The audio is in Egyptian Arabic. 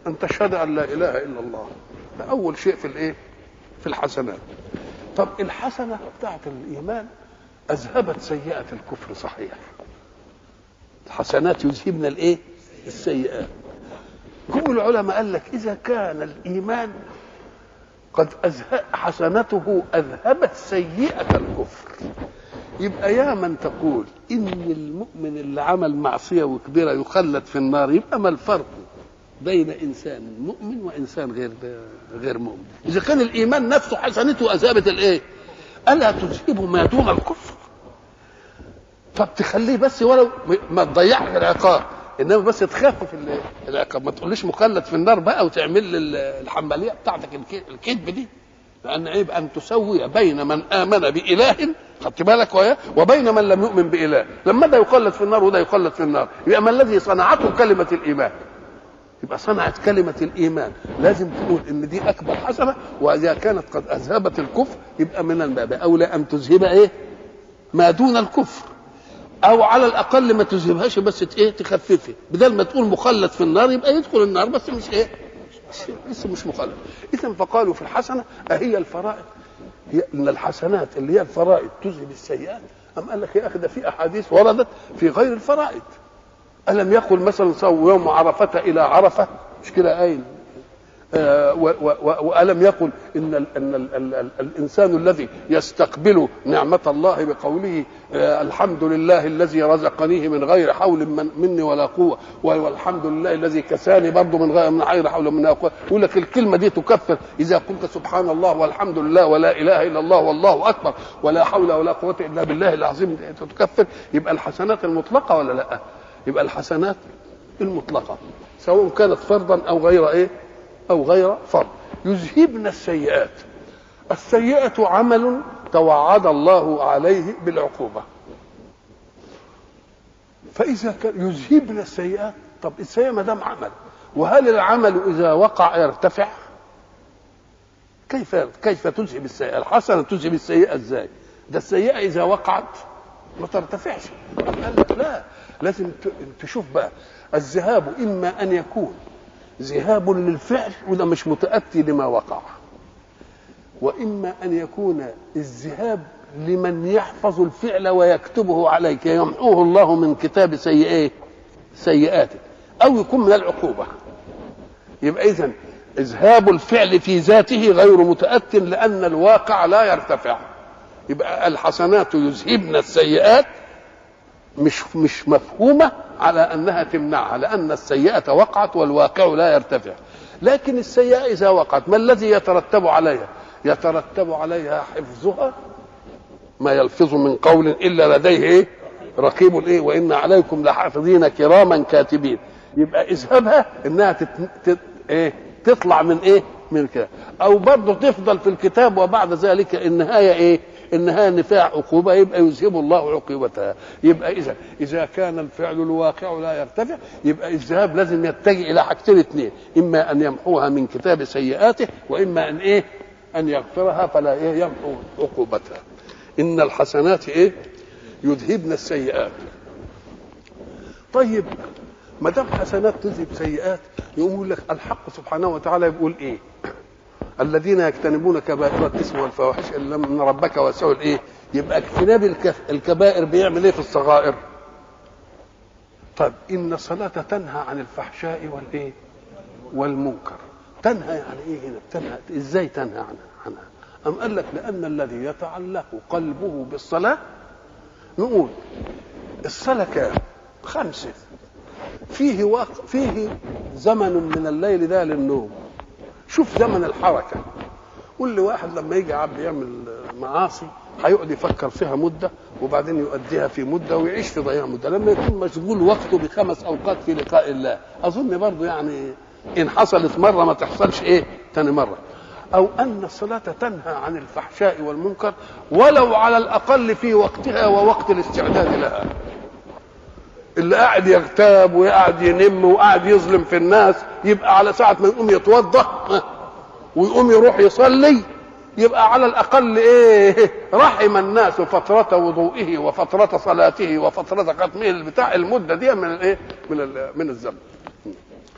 ان تشهد ان لا اله الا الله ده اول شيء في الايه في الحسنات طب الحسنه بتاعت الايمان اذهبت سيئه الكفر صحيح الحسنات يذهبن الايه السيئات كل العلماء قال لك اذا كان الايمان قد أذهب حسنته اذهبت سيئه الكفر يبقى يا من تقول ان المؤمن اللي عمل معصيه وكبيره يخلد في النار يبقى ما الفرق بين انسان مؤمن وانسان غير غير مؤمن اذا كان الايمان نفسه حسنته اذهبت الايه الا تذهب ما دون الكفر طب تخليه بس ولو ما تضيعش العقاب انما بس تخفف ال- العقاب ما تقوليش مخلد في النار بقى وتعمل لي ال- الحماليه بتاعتك الك- الكذب دي لان عيب ان تسوي بين من امن باله خدت بالك وياه وبين من لم يؤمن باله لما ده يخلد في النار وده يخلد في النار يبقى ما الذي صنعته كلمه الايمان يبقى صنعت كلمة الإيمان لازم تقول إن دي أكبر حسنة وإذا كانت قد أذهبت الكفر يبقى من الباب أولى أن تذهب إيه؟ ما دون الكفر أو على الأقل ما تذهبهاش بس ت- إيه تخففه بدل ما تقول مخلد في النار يبقى يدخل النار بس مش إيه؟ لسه مش مخلد إذا فقالوا في الحسنة أهي الفرائض هي إن الحسنات اللي هي الفرائض تذهب السيئات أم قال لك يا أخي ده في أحاديث وردت في غير الفرائض ألم يقل مثلا صوم يوم عرفة إلى عرفة مش كده قايل آه، و- و- و- وألم يقل إن ال أن ال ال ال الإنسان الذي يستقبل نعمة الله بقوله آه، الحمد لله الذي رزقنيه من غير حول من مني ولا قوة والحمد لله الذي كساني برضه من غير من غير حول مني ولا قوة يقول لك الكلمة دي تكفر إذا قلت سبحان الله والحمد لله ولا إله إلا الله والله أكبر ولا حول ولا قوة إلا بالله العظيم تكفر يبقى الحسنات المطلقة ولا لا؟ يبقى الحسنات المطلقة سواء كانت فرضا أو غير إيه أو غير فرض يذهبن السيئات السيئة عمل توعد الله عليه بالعقوبة فإذا كان يذهبن السيئات طب السيئة ما دام عمل وهل العمل إذا وقع يرتفع؟ كيف كيف تذهب السيئة؟ الحسنة تذهب السيئة ازاي؟ ده السيئة إذا وقعت ما ترتفعش قال لك لا لازم ت- تشوف بقى الذهاب إما أن يكون ذهاب للفعل وده مش متأتي لما وقع وإما أن يكون الذهاب لمن يحفظ الفعل ويكتبه عليك يمحوه الله من كتاب سيئات سيئاته أو يكون من العقوبة يبقى إذن إذهاب الفعل في ذاته غير متأت لأن الواقع لا يرتفع يبقى الحسنات يذهبن السيئات مش مش مفهومه على انها تمنعها لان السيئه وقعت والواقع لا يرتفع لكن السيئه اذا وقعت ما الذي يترتب عليها يترتب عليها حفظها ما يلفظ من قول الا لديه ايه رقيب ايه وان عليكم لحافظين كراما كاتبين يبقى اذهبها انها تت... تت... ايه تطلع من ايه من كده او برضه تفضل في الكتاب وبعد ذلك النهايه ايه النهايه نفاع عقوبه يبقى يذهب الله عقوبتها يبقى اذا اذا كان الفعل الواقع لا يرتفع يبقى الذهاب لازم يتجه الى حاجتين اثنين اما ان يمحوها من كتاب سيئاته واما ان ايه ان يغفرها فلا ايه يمحو عقوبتها ان الحسنات ايه يذهبن السيئات طيب ما دام حسنات تذهب سيئات يقول لك الحق سبحانه وتعالى يقول ايه الذين يجتنبون كبائر الاثم والفواحش الا من ربك واسعوا الايه يبقى اجتناب الكف- الكبائر بيعمل ايه في الصغائر طيب ان الصلاه تنهى عن الفحشاء والايه والمنكر تنهى يعني ايه هنا تنهى ازاي تنهى عنها عنها ام قال لك لان الذي يتعلق قلبه بالصلاه نقول الصلاه كام خمسه فيه وقت فيه زمن من الليل ده للنوم شوف زمن الحركه كل واحد لما يجي عبد يعمل معاصي هيقعد يفكر فيها مده وبعدين يؤديها في مده ويعيش في ضياع مده لما يكون مشغول وقته بخمس اوقات في لقاء الله اظن برضه يعني ان حصلت مره ما تحصلش ايه تاني مره او ان الصلاه تنهى عن الفحشاء والمنكر ولو على الاقل في وقتها ووقت الاستعداد لها اللي قاعد يغتاب وقاعد ينم وقاعد يظلم في الناس يبقى على ساعة ما يقوم يتوضا ها، ويقوم يروح يصلي يبقى على الأقل إيه رحم الناس فترة وضوئه وفترة صلاته وفترة ختمه بتاع المدة دي من الإيه من ال- من الزمن